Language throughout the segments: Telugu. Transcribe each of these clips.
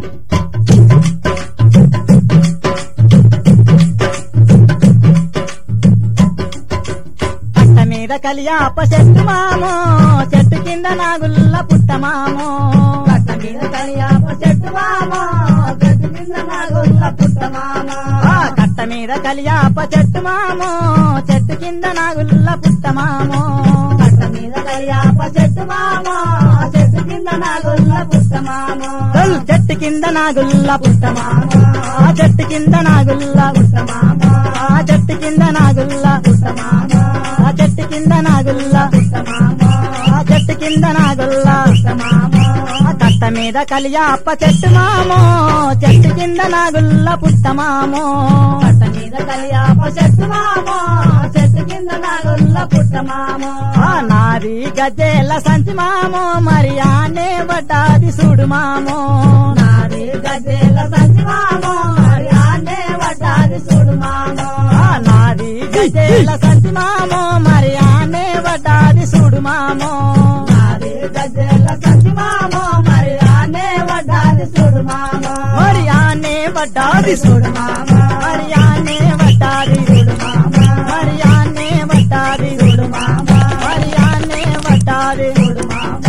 కట్ట మీద కలియాప చెట్టు మామో చెట్టు కింద నాగుల్ల పుట్టమామో కట్ట మీద కలియాప చెట్టు మామ చెట్టు కింద నాగుల్ల పుట్ట మామ ఆ కట్ట మీద కలియాప చెట్టు మామో చెట్టు కింద నాగుల్ల పుట్టమామో కట్ట మీద కలియాప చెట్టు మామ చెట్టు కింద నాగుల్ల పుట్ట మామ చల్ చెట్టు కింద నాగుల్ల పుట్టమామ ఆ చెట్టు కింద నాగుల్ల పుట్ట మామ ఆ చెట్టు కింద నాగుల్ల పుట్ట మామ ఆ చెట్టు కింద నాగుల్ల పుట్ట మామ ఆ చెట్టు కింద నాగుల్ల పుట్ట మామ ఆ కట్ట మీద కలియాప చెట్టు మామో చెట్టు కింద నాగుల్ల పుట్టమామో కట్ట మీద కలియాప చెట్టు మామ చెట్టు కింద నాగుల్ల పుట్ట మామ ఆ నాది గజ్జెల సంచి మామో మరి ఆనే పడ్డాది చూడు మామో నాది గజ్జెల సంచి మామ మరి ఆనే వడ్డాది చూడు మామ ఆ నాది గజ్జెల సంచి మామో మరి ఆనే పడ్డాది చూడు మామో నాది గజ్జెల సంచి మామ మరి ఆనే వడ్డాది చూడు మామ మరి ఆనే పడ్డాది చూడు చూడు మామ మరి ఆనే పడ్డాది చూడు మామ మరి ఆనే పడ్డాది చూడు మామ మరి ఆనే పడ్డాది చూడు మామ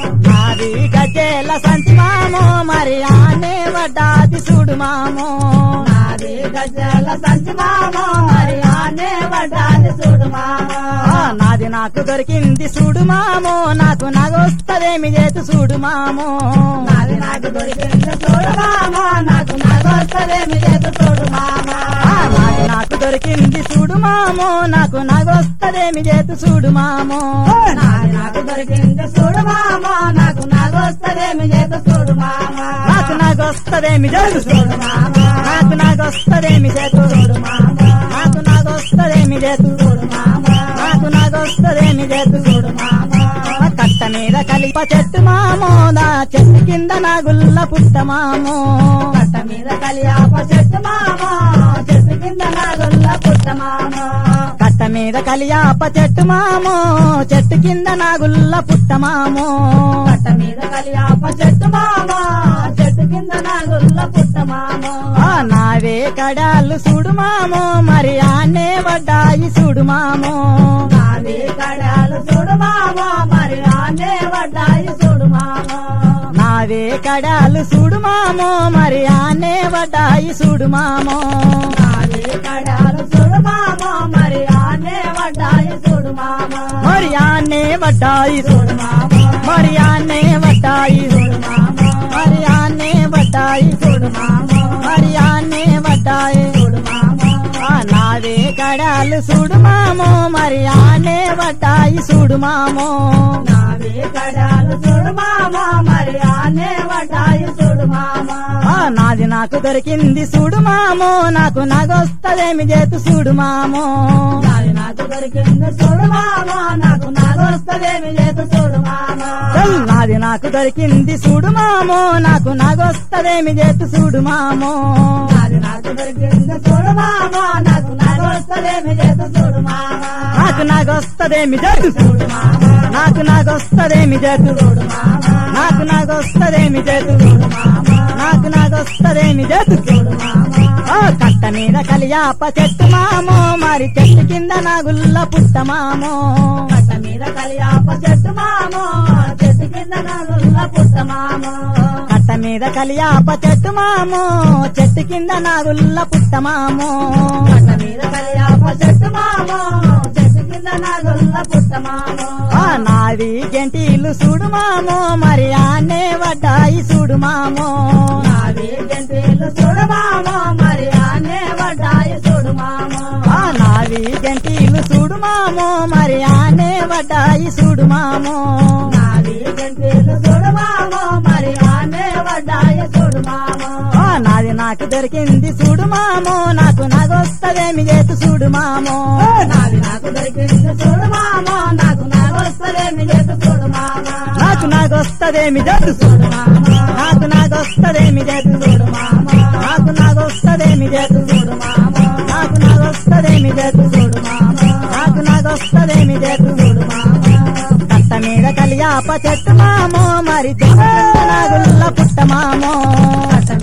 నాది గజ్జెల సంచి మామో మరి ఆనే పడ్డాది చూడు మామో నాది గజ్జెల సంచి మామ మరి ఆనే వడ్డాది చూడు మామ ఆ నాది నాకు దొరికింది చూడు మామో నాకు నగొస్తదేమి చేతు చూడు మామో నాది నాకు దొరికింది చూడు మామ నాకు నాగొస్తదేమి లేదు చూడు మామ ఆ నాది నాకు దొరికింది చూడు మామో నాకు నగొస్తదేమి చేతు చూడు మామో నాది నాకు దొరికింది చూడు మామ నాకు నాగొస్తదేమి లేదు చూడు మామ నాకు నగొస్తదేమి చేతు చూడు మామ నాకు నగొస్తదేమి చేతు చూడు మామ నాకు నగొస్తదేమి చేతు చూడు మామ నాకు నగొస్తదేమి చేతు చూడు మామ ఆ కట్ట మీద కలిప చెట్టు మామో నా చెట్టు కింద నాగుల్ల పుట్ట మామో కట్ట మీద కలియాప చెట్టు మామ చెట్టు కింద నాగుల్ల పుట్ట మామ కట్ట మీద కలియాప చెట్టు మామో చెట్టు కింద నాగుల్ల పుట్ట మామో కట్ట మీద కలియాప చెట్టు మామ చెట్టు కింద నాగుల్ల పుట్ట మామ ఆ నావే కడాలు చూడు మామో మరి ఆనే పడ్డాయి చూడు మామో నాది కడాలు చూడు మామ మరి ఆనే వడ్డాయి చూడు మామ నావే కడాలు చూడు మామో మరి ఆనే పడ్డాయి చూడు మామో నాది కడాలు చూడు మామ మరి ఆనే వడ్డాయి చూడు మామ మరి ఆనే పడ్డాయి చూడు మామ మరి ఆనే పడ్డాయి చూడు మామ మరి ఆనే పడ్డాయి చూడు మామ మరి ఆనే పడ్డాయి చూడు మామ ఆ నావే కడాలు చూడు మామో మరి ఆనే పడ్డాయి చూడు మామో నాది కడాలు చూడు మామ మరి ఆనే వడ్డాయి చూడు మామ ఆ నాది నాకు దొరికింది చూడు మామో నాకు నగొస్తదేమి చేతు చూడు మామో నాది నాకు దొరికింది చూడు మామ నాకు నాగొస్తదేమి లేదు చూడు మామ చల్ నాది నాకు దొరికింది చూడు మామో నాకు నగొస్తదేమి చేతు చూడు మామో నాది నాకు దొరికింది చూడు మామ నాకు నాగొస్తదేమి లేదు చూడు మామ నాకు నగొస్తదేమి చేతు చూడు మామ నాకు నగొస్తదేమి చేతు చూడు మామ నాకు నగొస్తదేమి చేతు చూడు మామ నాకు నగొస్తదేమి చేతు చూడు మామ ఆ కట్ట మీద కలియాప చెట్టు మామో మరి చెట్టు కింద నాగుల్ల పుట్ట మామో కట్ట మీద కలియాప చెట్టు మామ చెట్టు కింద నలుల్ల పుట్ట మామ కట్ట మీద కలియాప చెట్టు మామో చెట్టు కింద నాగుల్ల పుట్ట మామో కట్ట మీద కలియాప చెట్టు మామ చెట్టు కింద నలుల్ల పుట్ట మామ ఆ నావి గెంటీలు చూడు మామో మరి ఆనే వడ్డాయి చూడు మామో నాది గంటేలు చూడు మామ మరి ఆనే వడ్డాయి చూడు మామ ఆ నావి గెంటీలు చూడు మామో మరి ఆనే వడ్డాయి చూడు మామో నాది గంటేలు చూడు మామ మరి ఆనే వడ్డాయి చూడు మామ ఆ నాది నాకు దొరికింది చూడు మామో నాకు నగొస్తదేమి చేతు చూడు మామో నాది నాకు దొరికింది చూడు మామ నాకు నాగొస్తదేమి లేదు చూడు మామ నాకు నాగొస్తదేమి చేతు చూడు మామ నాకు నాగొస్తదేమి చేతు చూడు మామ నాకు నాగొస్తదేమి చేతు చూడు మామ నాకు నాగొస్తదేమి చేతు చూడు మామ నాకు నాగొస్తదేమి చేతు చూడు మామ కట్ట మీద కలియాప చెట్టు మామో మరి చెట్టు నాగుల్ల పుట్ట మామో కట్ట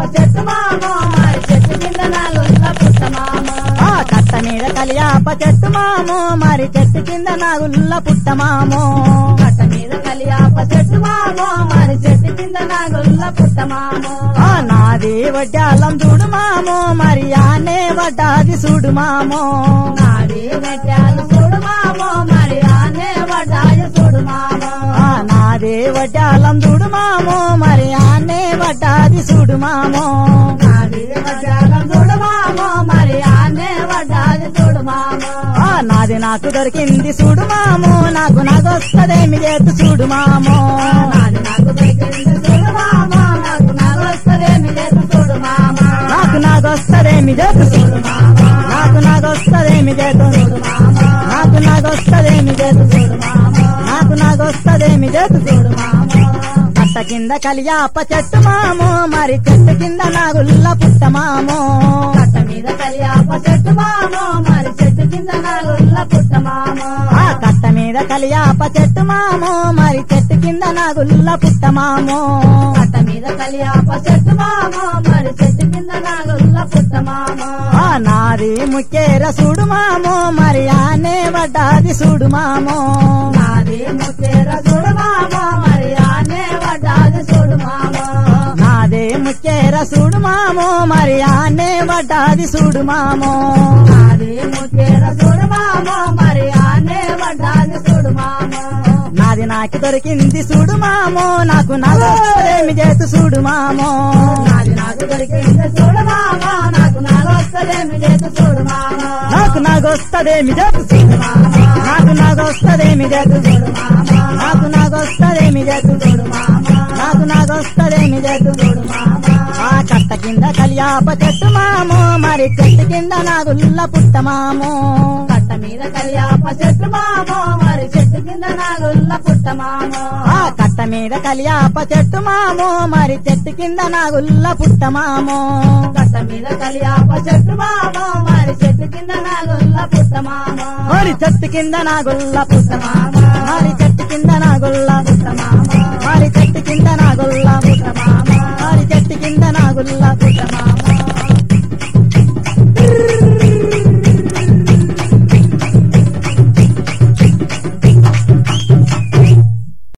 చెట్టు మామో మరి చెట్టు కింద నాగుల్ల పుట్ట మామో ఆ కట్ట మీద కలియాప చెట్టు మామో మరి చెట్టు కింద నాగుల్ల పుట్టమామో కట్ట మీద కలియాప చెట్టు మామో మరి చెట్టు కింద నాగుల్ల పుట్ట మామో ఆ నాది వడ్డాలం చూడు మామో మరి ఆనే వడ్డాది చూడు మామో నాడి మెట్టాలు చూడు మామో మరి ఆనే వడ్డాయి చూడు మామో ఆ నాదే వడ్డాలం చూడు మామో మరి ఆనే వడ్డాది చూడు మామో నాడి వడ్డాలం చూడు మామో మరి ఆనే వడ్డాది చూడు మామో ఆ నాది నాకు దొరికింది చూడు మామో నాకు నాగొస్తదేమి చేతు చూడు మామో నాది నాకు దొరికింది చూడు మామో నాకు నాగొస్తదేమి లేదు చూడు మామో నాకు నాగొస్తదేమి చేతు చూడు మామో నాకు నాగొస్తదేమి చేతు చూడు మామో నాకు నాగొస్తదేమి చేతు చూడు మామో నాకు నాగొస్తదేమి చేతు చూడు మామో కట్ట కింద కలియాప చెట్టు మామో మరి చెట్టు కింద నాగుల్ల పుట్టమామో కట్ట మీద కలియాప చెట్టు మామో మరి చెట్టు కింద నాగుల్ల పుట్ట మామో ఆ కట్ట మీద కలియాప చెట్టు మామో మరి చెట్టు కింద నాగుల్ల పుట్టమామో కట్ట మీద కలియాప చెట్టు మామో మరి చెట్టు కింద నాగుల్ల పుట్ట మామో ఆ నాది ముక్కేర చూడు మామో మరి ఆనే వడ్డాది చూడు మామో నాది ముత్తేర చూడు మామో మరి ఆనే వడ్డాది చూడు మామో నాదే ముక్కేర చూడు మామో మరి ఆనే వడ్డాది చూడు మామో నాది ముత్తేర చూడు మామో మరి ఆనే వడ్డాది చూడు మామో నాది నాకు దొరికింది చూడు మామో నాకు నాగేమి చేతు చూడు మామో నాది నాకు దొరికింది చూడు మామో నాకు నాగొస్తదేమి లేదు చూడు మామో నాకు నాగొస్తదేమి చేతు చూడు మామో నాకు నాగొస్తదేమి చేతు చూడు మామో నాకు నాగొస్తదేమి చేతు చూడు మామో నాకు నాగొస్తదేమి చేతు చూడు మామో ఆ కట్ట కింద కలియాప చెట్టు మామో మరి చెట్టు కింద నాగుల్ల పుట్టమామో కట్ట మీద కలియాప చెట్టు మామో మరి చెట్టు కింద నాగుల్ల పుట్ట మామో ఆ కట్ట మీద కలియాప చెట్టు మామో మరి చెట్టు కింద నాగుల్ల పుట్టమామో కట్ట మీద కలియాప చెట్టు మామో మరి చెట్టు కింద నాగుల్ల పుట్ట మామో మరి చెట్టు కింద నాగుల్ల పుట్ట మామో మరి చెట్టు కింద నాగుల్ల పుట్ట మామో మరి చెట్టు కింద నాగుల్ల పుట్ట మామో మరి చెట్టు కింద నాగుల్ల పుట్ట మామో